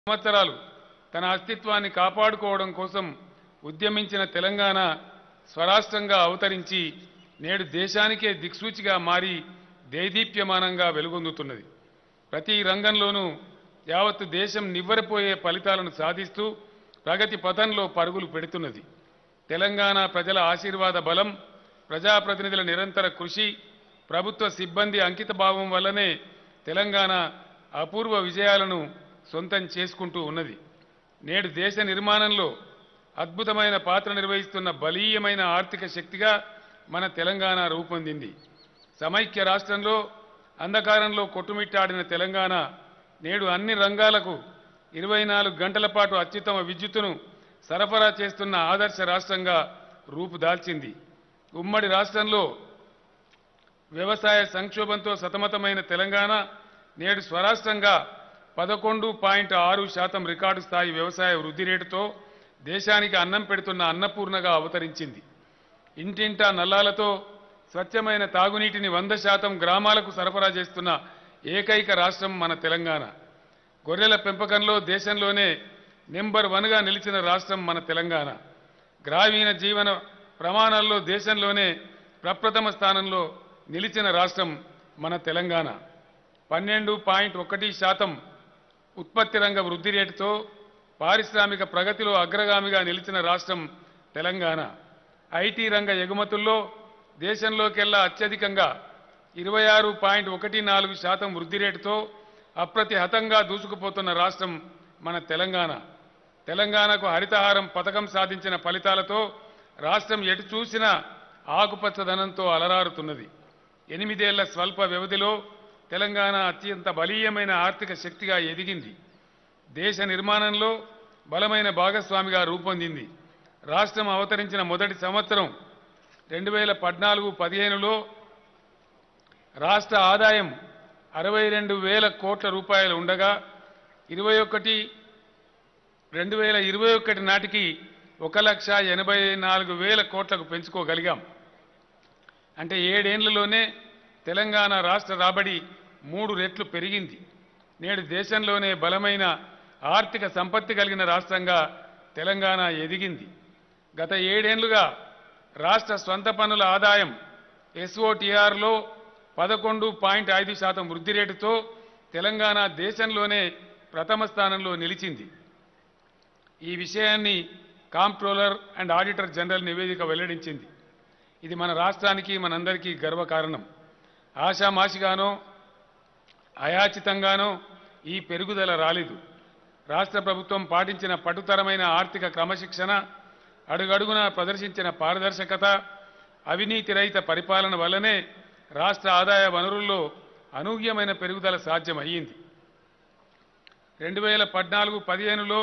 సంవత్సరాలు తన అస్తిత్వాన్ని కాపాడుకోవడం కోసం ఉద్యమించిన తెలంగాణ స్వరాష్ట్రంగా అవతరించి నేడు దేశానికే దిక్సూచిగా మారి దేదీప్యమానంగా వెలుగొందుతున్నది ప్రతి రంగంలోనూ యావత్తు దేశం నివ్వెరపోయే ఫలితాలను సాధిస్తూ ప్రగతి పథంలో పరుగులు పెడుతున్నది తెలంగాణ ప్రజల ఆశీర్వాద బలం ప్రజాప్రతినిధుల నిరంతర కృషి ప్రభుత్వ సిబ్బంది అంకితభావం వల్లనే తెలంగాణ అపూర్వ విజయాలను సొంతం చేసుకుంటూ ఉన్నది నేడు దేశ నిర్మాణంలో అద్భుతమైన పాత్ర నిర్వహిస్తున్న బలీయమైన ఆర్థిక శక్తిగా మన తెలంగాణ రూపొందింది సమైక్య రాష్ట్రంలో అంధకారంలో కొట్టుమిట్టాడిన తెలంగాణ నేడు అన్ని రంగాలకు ఇరవై నాలుగు గంటల పాటు అత్యుత్తమ విద్యుత్తును సరఫరా చేస్తున్న ఆదర్శ రాష్ట్రంగా రూపుదాల్చింది ఉమ్మడి రాష్ట్రంలో వ్యవసాయ సంక్షోభంతో సతమతమైన తెలంగాణ నేడు స్వరాష్ట్రంగా పదకొండు పాయింట్ ఆరు శాతం రికార్డు స్థాయి వ్యవసాయ వృద్ధి రేటుతో దేశానికి అన్నం పెడుతున్న అన్నపూర్ణగా అవతరించింది ఇంటింటా నల్లాలతో స్వచ్ఛమైన తాగునీటిని వంద శాతం గ్రామాలకు సరఫరా చేస్తున్న ఏకైక రాష్ట్రం మన తెలంగాణ గొర్రెల పెంపకంలో దేశంలోనే నెంబర్ వన్గా నిలిచిన రాష్ట్రం మన తెలంగాణ గ్రామీణ జీవన ప్రమాణాల్లో దేశంలోనే ప్రప్రథమ స్థానంలో నిలిచిన రాష్ట్రం మన తెలంగాణ పన్నెండు పాయింట్ ఒకటి శాతం ఉత్పత్తి రంగ వృద్ధి రేటుతో పారిశ్రామిక ప్రగతిలో అగ్రగామిగా నిలిచిన రాష్ట్రం తెలంగాణ ఐటీ రంగ ఎగుమతుల్లో దేశంలోకెల్లా అత్యధికంగా ఇరవై ఆరు పాయింట్ ఒకటి నాలుగు శాతం వృద్ధి రేటుతో అప్రతిహతంగా దూసుకుపోతున్న రాష్ట్రం మన తెలంగాణ తెలంగాణకు హరితహారం పథకం సాధించిన ఫలితాలతో రాష్ట్రం ఎటు చూసినా ఆకుపచ్చదనంతో అలరారుతున్నది ఎనిమిదేళ్ల స్వల్ప వ్యవధిలో తెలంగాణ అత్యంత బలీయమైన ఆర్థిక శక్తిగా ఎదిగింది దేశ నిర్మాణంలో బలమైన భాగస్వామిగా రూపొందింది రాష్ట్రం అవతరించిన మొదటి సంవత్సరం రెండు వేల పద్నాలుగు పదిహేనులో రాష్ట్ర ఆదాయం అరవై రెండు వేల కోట్ల రూపాయలు ఉండగా ఇరవై ఒకటి రెండు వేల ఇరవై ఒకటి నాటికి ఒక లక్ష ఎనభై నాలుగు వేల కోట్లకు పెంచుకోగలిగాం అంటే ఏడేండ్లలోనే తెలంగాణ రాష్ట్ర రాబడి మూడు రెట్లు పెరిగింది నేడు దేశంలోనే బలమైన ఆర్థిక సంపత్తి కలిగిన రాష్ట్రంగా తెలంగాణ ఎదిగింది గత ఏడేండ్లుగా రాష్ట్ర స్వంత పన్నుల ఆదాయం ఎస్ఓటీఆర్లో పదకొండు పాయింట్ ఐదు శాతం వృద్ధి రేటుతో తెలంగాణ దేశంలోనే ప్రథమ స్థానంలో నిలిచింది ఈ విషయాన్ని కాంప్ట్రోలర్ అండ్ ఆడిటర్ జనరల్ నివేదిక వెల్లడించింది ఇది మన రాష్ట్రానికి మనందరికీ గర్వకారణం ఆషామాషిగానో అయాచితంగానో ఈ పెరుగుదల రాలేదు రాష్ట్ర ప్రభుత్వం పాటించిన పటుతరమైన ఆర్థిక క్రమశిక్షణ అడుగడుగునా ప్రదర్శించిన పారదర్శకత అవినీతి రహిత పరిపాలన వల్లనే రాష్ట్ర ఆదాయ వనరుల్లో అనూహ్యమైన పెరుగుదల సాధ్యమయ్యింది రెండు వేల పద్నాలుగు పదిహేనులో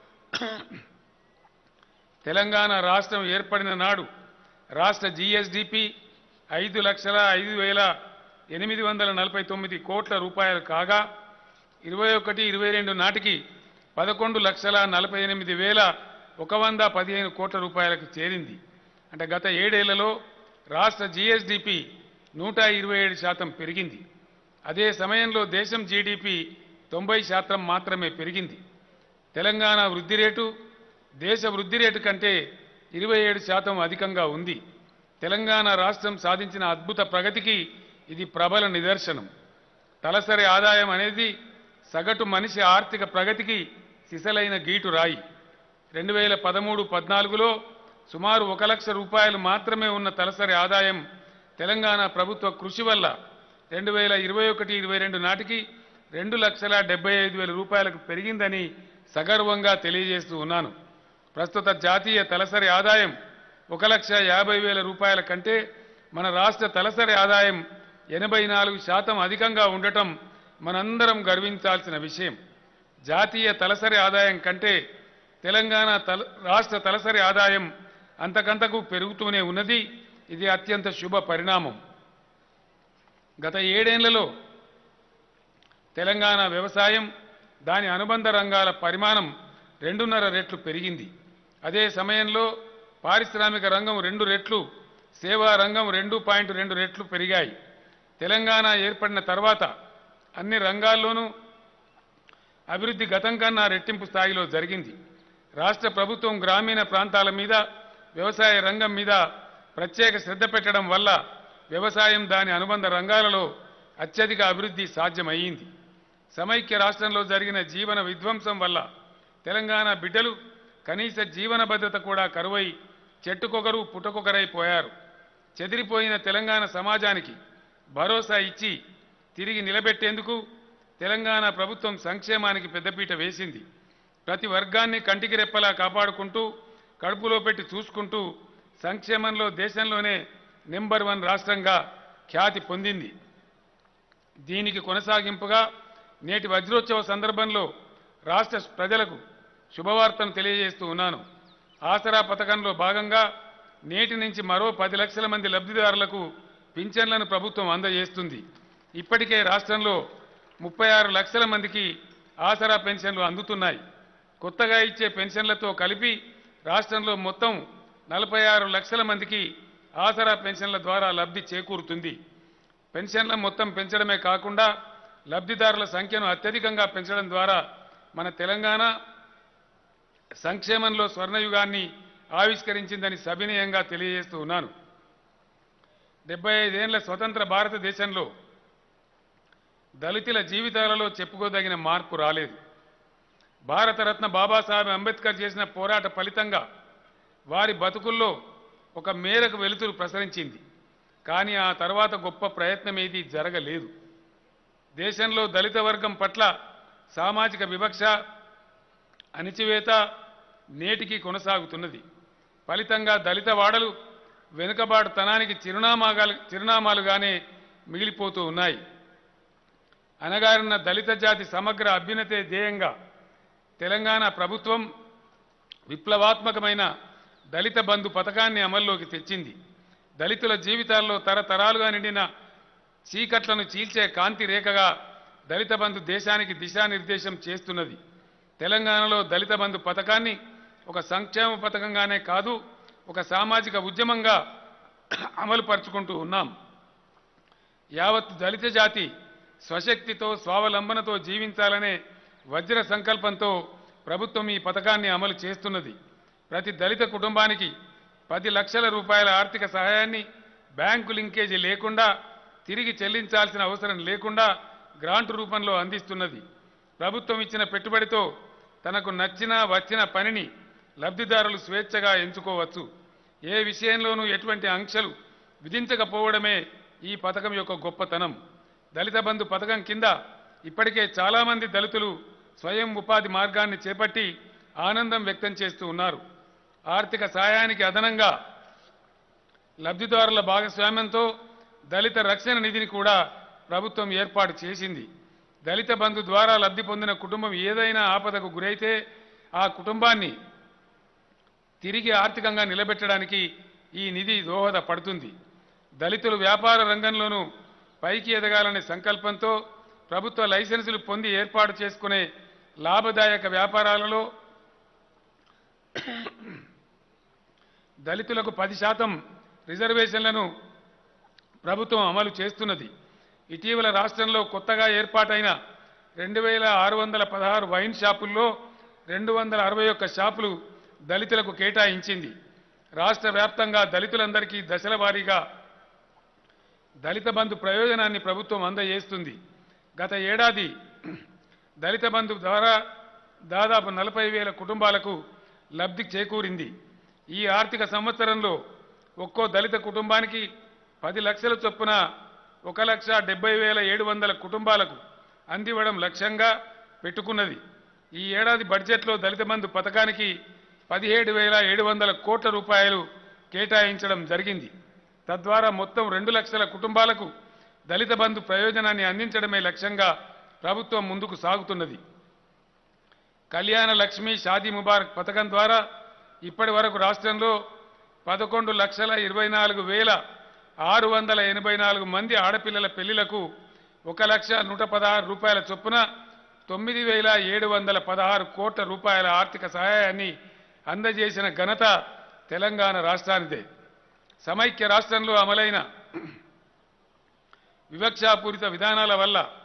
తెలంగాణ రాష్ట్రం ఏర్పడిన నాడు రాష్ట్ర జీఎస్డిపి ఐదు లక్షల ఐదు వేల ఎనిమిది వందల నలభై తొమ్మిది కోట్ల రూపాయలు కాగా ఇరవై ఒకటి ఇరవై రెండు నాటికి పదకొండు లక్షల నలభై ఎనిమిది వేల ఒక వంద పదిహేను కోట్ల రూపాయలకు చేరింది అంటే గత ఏడేళ్లలో రాష్ట్ర జీఎస్డిపి నూట ఇరవై ఏడు శాతం పెరిగింది అదే సమయంలో దేశం జీడిపి తొంభై శాతం మాత్రమే పెరిగింది తెలంగాణ వృద్ధి రేటు దేశ వృద్ధి రేటు కంటే ఇరవై ఏడు శాతం అధికంగా ఉంది తెలంగాణ రాష్ట్రం సాధించిన అద్భుత ప్రగతికి ఇది ప్రబల నిదర్శనం తలసరి ఆదాయం అనేది సగటు మనిషి ఆర్థిక ప్రగతికి సిసలైన గీటు రాయి రెండు వేల పదమూడు పద్నాలుగులో సుమారు ఒక లక్ష రూపాయలు మాత్రమే ఉన్న తలసరి ఆదాయం తెలంగాణ ప్రభుత్వ కృషి వల్ల రెండు వేల ఇరవై ఒకటి ఇరవై రెండు నాటికి రెండు లక్షల డెబ్బై ఐదు వేల రూపాయలకు పెరిగిందని సగర్వంగా తెలియజేస్తూ ఉన్నాను ప్రస్తుత జాతీయ తలసరి ఆదాయం ఒక లక్ష యాభై వేల రూపాయల కంటే మన రాష్ట్ర తలసరి ఆదాయం ఎనభై నాలుగు శాతం అధికంగా ఉండటం మనందరం గర్వించాల్సిన విషయం జాతీయ తలసరి ఆదాయం కంటే తెలంగాణ తల రాష్ట్ర తలసరి ఆదాయం అంతకంతకు పెరుగుతూనే ఉన్నది ఇది అత్యంత శుభ పరిణామం గత ఏడేళ్లలో తెలంగాణ వ్యవసాయం దాని అనుబంధ రంగాల పరిమాణం రెండున్నర రెట్లు పెరిగింది అదే సమయంలో పారిశ్రామిక రంగం రెండు రెట్లు సేవా రంగం రెండు పాయింట్ రెండు రెట్లు పెరిగాయి తెలంగాణ ఏర్పడిన తర్వాత అన్ని రంగాల్లోనూ అభివృద్ధి గతం కన్నా రెట్టింపు స్థాయిలో జరిగింది రాష్ట్ర ప్రభుత్వం గ్రామీణ ప్రాంతాల మీద వ్యవసాయ రంగం మీద ప్రత్యేక శ్రద్ధ పెట్టడం వల్ల వ్యవసాయం దాని అనుబంధ రంగాలలో అత్యధిక అభివృద్ధి సాధ్యమయ్యింది సమైక్య రాష్ట్రంలో జరిగిన జీవన విధ్వంసం వల్ల తెలంగాణ బిడ్డలు కనీస జీవన భద్రత కూడా కరువై చెట్టుకొకరు పుట్టకొకరైపోయారు చెదిరిపోయిన తెలంగాణ సమాజానికి భరోసా ఇచ్చి తిరిగి నిలబెట్టేందుకు తెలంగాణ ప్రభుత్వం సంక్షేమానికి పెద్దపీట వేసింది ప్రతి వర్గాన్ని కంటికి రెప్పలా కాపాడుకుంటూ కడుపులో పెట్టి చూసుకుంటూ సంక్షేమంలో దేశంలోనే నెంబర్ వన్ రాష్ట్రంగా ఖ్యాతి పొందింది దీనికి కొనసాగింపుగా నేటి వజ్రోత్సవ సందర్భంలో రాష్ట్ర ప్రజలకు శుభవార్తను తెలియజేస్తూ ఉన్నాను ఆసరా పథకంలో భాగంగా నేటి నుంచి మరో పది లక్షల మంది లబ్ధిదారులకు పింఛన్లను ప్రభుత్వం అందజేస్తుంది ఇప్పటికే రాష్ట్రంలో ముప్పై ఆరు లక్షల మందికి ఆసరా పెన్షన్లు అందుతున్నాయి కొత్తగా ఇచ్చే పెన్షన్లతో కలిపి రాష్ట్రంలో మొత్తం నలభై ఆరు లక్షల మందికి ఆసరా పెన్షన్ల ద్వారా లబ్ధి చేకూరుతుంది పెన్షన్ల మొత్తం పెంచడమే కాకుండా లబ్ధిదారుల సంఖ్యను అత్యధికంగా పెంచడం ద్వారా మన తెలంగాణ సంక్షేమంలో స్వర్ణయుగాన్ని ఆవిష్కరించిందని సవినయంగా తెలియజేస్తూ ఉన్నాను డెబ్బై ఐదేళ్ల స్వతంత్ర భారతదేశంలో దళితుల జీవితాలలో చెప్పుకోదగిన మార్పు రాలేదు భారతరత్న బాబాసాహెబ్ అంబేద్కర్ చేసిన పోరాట ఫలితంగా వారి బతుకుల్లో ఒక మేరకు వెలుతురు ప్రసరించింది కానీ ఆ తర్వాత గొప్ప ప్రయత్నం ఏదీ జరగలేదు దేశంలో దళిత వర్గం పట్ల సామాజిక వివక్ష అణిచివేత నేటికి కొనసాగుతున్నది ఫలితంగా దళిత వాడలు వెనుకబాటుతనానికి చిరునామాగా చిరునామాలుగానే మిగిలిపోతూ ఉన్నాయి అనగారిన దళిత జాతి సమగ్ర అభ్యున్నతే ధ్యేయంగా తెలంగాణ ప్రభుత్వం విప్లవాత్మకమైన దళిత బంధు పథకాన్ని అమల్లోకి తెచ్చింది దళితుల జీవితాల్లో తరతరాలుగా నిండిన చీకట్లను చీల్చే కాంతి రేఖగా దళిత బంధు దేశానికి దిశానిర్దేశం చేస్తున్నది తెలంగాణలో దళిత బంధు పథకాన్ని ఒక సంక్షేమ పథకంగానే కాదు ఒక సామాజిక ఉద్యమంగా అమలు పరుచుకుంటూ ఉన్నాం యావత్ దళిత జాతి స్వశక్తితో స్వావలంబనతో జీవించాలనే వజ్ర సంకల్పంతో ప్రభుత్వం ఈ పథకాన్ని అమలు చేస్తున్నది ప్రతి దళిత కుటుంబానికి పది లక్షల రూపాయల ఆర్థిక సహాయాన్ని బ్యాంకు లింకేజీ లేకుండా తిరిగి చెల్లించాల్సిన అవసరం లేకుండా గ్రాంటు రూపంలో అందిస్తున్నది ప్రభుత్వం ఇచ్చిన పెట్టుబడితో తనకు నచ్చిన వచ్చిన పనిని లబ్ధిదారులు స్వేచ్ఛగా ఎంచుకోవచ్చు ఏ విషయంలోనూ ఎటువంటి ఆంక్షలు విధించకపోవడమే ఈ పథకం యొక్క గొప్పతనం దళిత బంధు పథకం కింద ఇప్పటికే చాలామంది దళితులు స్వయం ఉపాధి మార్గాన్ని చేపట్టి ఆనందం వ్యక్తం చేస్తూ ఉన్నారు ఆర్థిక సాయానికి అదనంగా లబ్ధిదారుల భాగస్వామ్యంతో దళిత రక్షణ నిధిని కూడా ప్రభుత్వం ఏర్పాటు చేసింది దళిత బంధు ద్వారా లబ్ధి పొందిన కుటుంబం ఏదైనా ఆపదకు గురైతే ఆ కుటుంబాన్ని తిరిగి ఆర్థికంగా నిలబెట్టడానికి ఈ నిధి దోహదపడుతుంది దళితులు వ్యాపార రంగంలోనూ పైకి ఎదగాలనే సంకల్పంతో ప్రభుత్వ లైసెన్సులు పొంది ఏర్పాటు చేసుకునే లాభదాయక వ్యాపారాలలో దళితులకు పది శాతం రిజర్వేషన్లను ప్రభుత్వం అమలు చేస్తున్నది ఇటీవల రాష్ట్రంలో కొత్తగా ఏర్పాటైన రెండు వేల ఆరు వందల పదహారు వైన్ షాపుల్లో రెండు వందల అరవై ఒక్క షాపులు దళితులకు కేటాయించింది రాష్ట్ర వ్యాప్తంగా దళితులందరికీ దశల వారీగా దళిత బంధు ప్రయోజనాన్ని ప్రభుత్వం అందజేస్తుంది గత ఏడాది దళిత బంధు ద్వారా దాదాపు నలభై వేల కుటుంబాలకు లబ్ధి చేకూరింది ఈ ఆర్థిక సంవత్సరంలో ఒక్కో దళిత కుటుంబానికి పది లక్షల చొప్పున ఒక లక్ష డెబ్బై వేల ఏడు వందల కుటుంబాలకు అందివ్వడం లక్ష్యంగా పెట్టుకున్నది ఈ ఏడాది బడ్జెట్లో దళిత బంధు పథకానికి పదిహేడు వేల ఏడు వందల కోట్ల రూపాయలు కేటాయించడం జరిగింది తద్వారా మొత్తం రెండు లక్షల కుటుంబాలకు దళిత బంధు ప్రయోజనాన్ని అందించడమే లక్ష్యంగా ప్రభుత్వం ముందుకు సాగుతున్నది కళ్యాణ లక్ష్మి షాదీ ముబారక్ పథకం ద్వారా ఇప్పటి వరకు రాష్ట్రంలో పదకొండు లక్షల ఇరవై నాలుగు వేల ఆరు వందల ఎనభై నాలుగు మంది ఆడపిల్లల పెళ్లిలకు ఒక లక్ష నూట పదహారు రూపాయల చొప్పున తొమ్మిది వేల ఏడు వందల పదహారు కోట్ల రూపాయల ఆర్థిక సహాయాన్ని అందజేసిన ఘనత తెలంగాణ రాష్ట్రానిదే సమైక్య రాష్ట్రంలో అమలైన వివక్షాపూరిత విధానాల వల్ల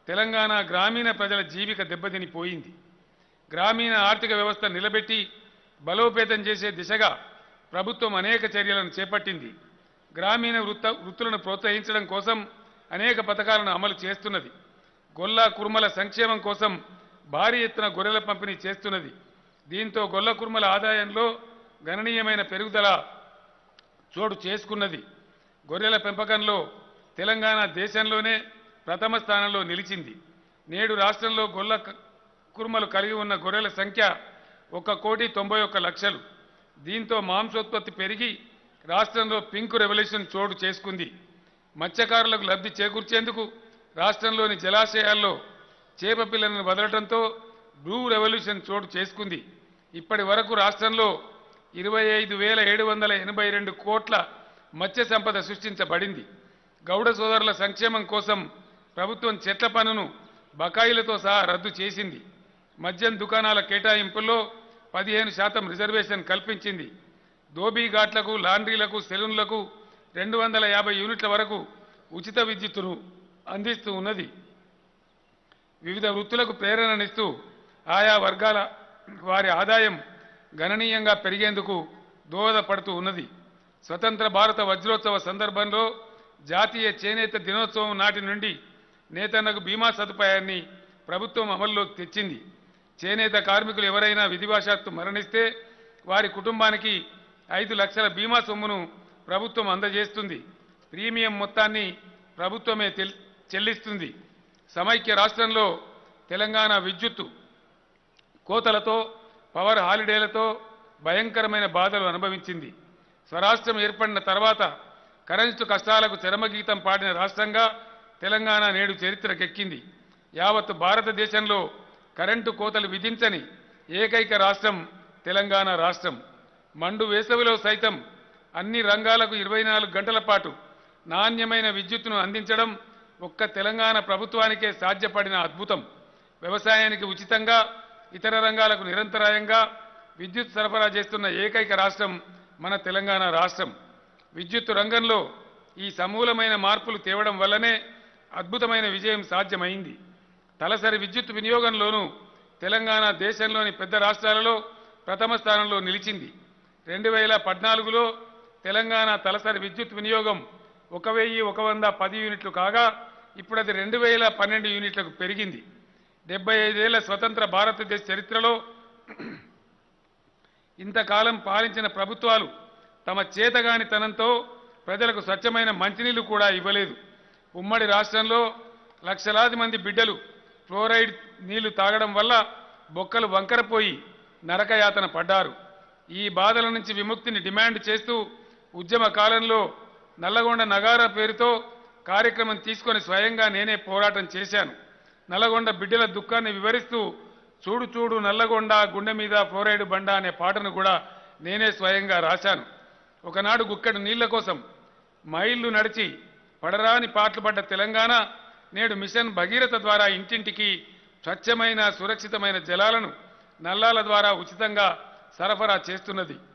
తెలంగాణ గ్రామీణ ప్రజల జీవిక దెబ్బతినిపోయింది గ్రామీణ ఆర్థిక వ్యవస్థ నిలబెట్టి బలోపేతం చేసే దిశగా ప్రభుత్వం అనేక చర్యలను చేపట్టింది గ్రామీణ వృత్త వృత్తులను ప్రోత్సహించడం కోసం అనేక పథకాలను అమలు చేస్తున్నది గొల్ల కుర్మల సంక్షేమం కోసం భారీ ఎత్తున గొర్రెల పంపిణీ చేస్తున్నది దీంతో గొల్ల కుర్మల ఆదాయంలో గణనీయమైన పెరుగుదల చోటు చేసుకున్నది గొర్రెల పెంపకంలో తెలంగాణ దేశంలోనే ప్రథమ స్థానంలో నిలిచింది నేడు రాష్ట్రంలో గొల్ల క- కుర్మలు కలిగి ఉన్న గొర్రెల సంఖ్య ఒక కోటి తొంభై ఒక్క లక్షలు దీంతో మాంసోత్పత్తి పెరిగి రాష్ట్రంలో పింక్ రెవల్యూషన్ చోటు చేసుకుంది మత్స్యకారులకు లబ్ధి చేకూర్చేందుకు రాష్ట్రంలోని జలాశయాల్లో చేప పిల్లలను వదలడంతో బ్లూ రెవల్యూషన్ చోటు చేసుకుంది ఇప్పటి వరకు రాష్ట్రంలో ఇరవై ఐదు వేల ఏడు వందల ఎనభై రెండు కోట్ల మత్స్య సంపద సృష్టించబడింది గౌడ సోదరుల సంక్షేమం కోసం ప్రభుత్వం చెట్ల పన్నును బకాయిలతో సహా రద్దు చేసింది మద్యం దుకాణాల కేటాయింపుల్లో పదిహేను శాతం రిజర్వేషన్ కల్పించింది దోబీ ఘాట్లకు లాండ్రీలకు సెలూన్లకు రెండు వందల యాభై యూనిట్ల వరకు ఉచిత విద్యుత్తును అందిస్తూ ఉన్నది వివిధ వృత్తులకు ప్రేరణనిస్తూ ఆయా వర్గాల వారి ఆదాయం గణనీయంగా పెరిగేందుకు దోహదపడుతూ ఉన్నది స్వతంత్ర భారత వజ్రోత్సవ సందర్భంలో జాతీయ చేనేత దినోత్సవం నాటి నుండి నేతన్నకు బీమా సదుపాయాన్ని ప్రభుత్వం అమల్లోకి తెచ్చింది చేనేత కార్మికులు ఎవరైనా విధివశాత్తు మరణిస్తే వారి కుటుంబానికి ఐదు లక్షల బీమా సొమ్మును ప్రభుత్వం అందజేస్తుంది ప్రీమియం మొత్తాన్ని ప్రభుత్వమే తెల్- చెల్లిస్తుంది సమైక్య రాష్ట్రంలో తెలంగాణ విద్యుత్తు కోతలతో పవర్ హాలిడేలతో భయంకరమైన బాధలు అనుభవించింది స్వరాష్ట్రం ఏర్పడిన తర్వాత కరెన్సు కష్టాలకు చరమగీతం పాడిన రాష్ట్రంగా తెలంగాణ నేడు చరిత్రకెక్కింది యావత్ భారతదేశంలో కరెంటు కోతలు విధించని ఏకైక రాష్ట్రం తెలంగాణ రాష్ట్రం మండు వేసవిలో సైతం అన్ని రంగాలకు ఇరవై నాలుగు గంటల పాటు నాణ్యమైన విద్యుత్తును అందించడం ఒక్క తెలంగాణ ప్రభుత్వానికే సాధ్యపడిన అద్భుతం వ్యవసాయానికి ఉచితంగా ఇతర రంగాలకు నిరంతరాయంగా విద్యుత్ సరఫరా చేస్తున్న ఏకైక రాష్ట్రం మన తెలంగాణ రాష్ట్రం విద్యుత్ రంగంలో ఈ సమూలమైన మార్పులు తేవడం వల్లనే అద్భుతమైన విజయం సాధ్యమైంది తలసరి విద్యుత్ వినియోగంలోనూ తెలంగాణ దేశంలోని పెద్ద రాష్ట్రాలలో ప్రథమ స్థానంలో నిలిచింది రెండు వేల పద్నాలుగులో తెలంగాణ తలసరి విద్యుత్ వినియోగం ఒక వెయ్యి ఒక వంద పది యూనిట్లు కాగా ఇప్పుడు అది రెండు వేల పన్నెండు యూనిట్లకు పెరిగింది డెబ్బై ఐదేళ్ల స్వతంత్ర భారతదేశ చరిత్రలో ఇంతకాలం పాలించిన ప్రభుత్వాలు తమ చేతగానితనంతో ప్రజలకు స్వచ్ఛమైన మంచినీళ్లు కూడా ఇవ్వలేదు ఉమ్మడి రాష్ట్రంలో లక్షలాది మంది బిడ్డలు ఫ్లోరైడ్ నీళ్లు తాగడం వల్ల బొక్కలు వంకరపోయి నరకయాతన పడ్డారు ఈ బాధల నుంచి విముక్తిని డిమాండ్ చేస్తూ ఉద్యమ కాలంలో నల్లగొండ నగారా పేరుతో కార్యక్రమం తీసుకొని స్వయంగా నేనే పోరాటం చేశాను నల్లగొండ బిడ్డల దుఃఖాన్ని వివరిస్తూ చూడు చూడు నల్లగొండ గుండె మీద ఫ్లోరైడ్ బండ అనే పాటను కూడా నేనే స్వయంగా రాశాను ఒకనాడు గుక్కడి నీళ్ల కోసం మైళ్ళు నడిచి పడరాని పాటలు పడ్డ తెలంగాణ నేడు మిషన్ భగీరథ ద్వారా ఇంటింటికి స్వచ్ఛమైన సురక్షితమైన జలాలను నల్లాల ద్వారా ఉచితంగా సరఫరా చేస్తున్నది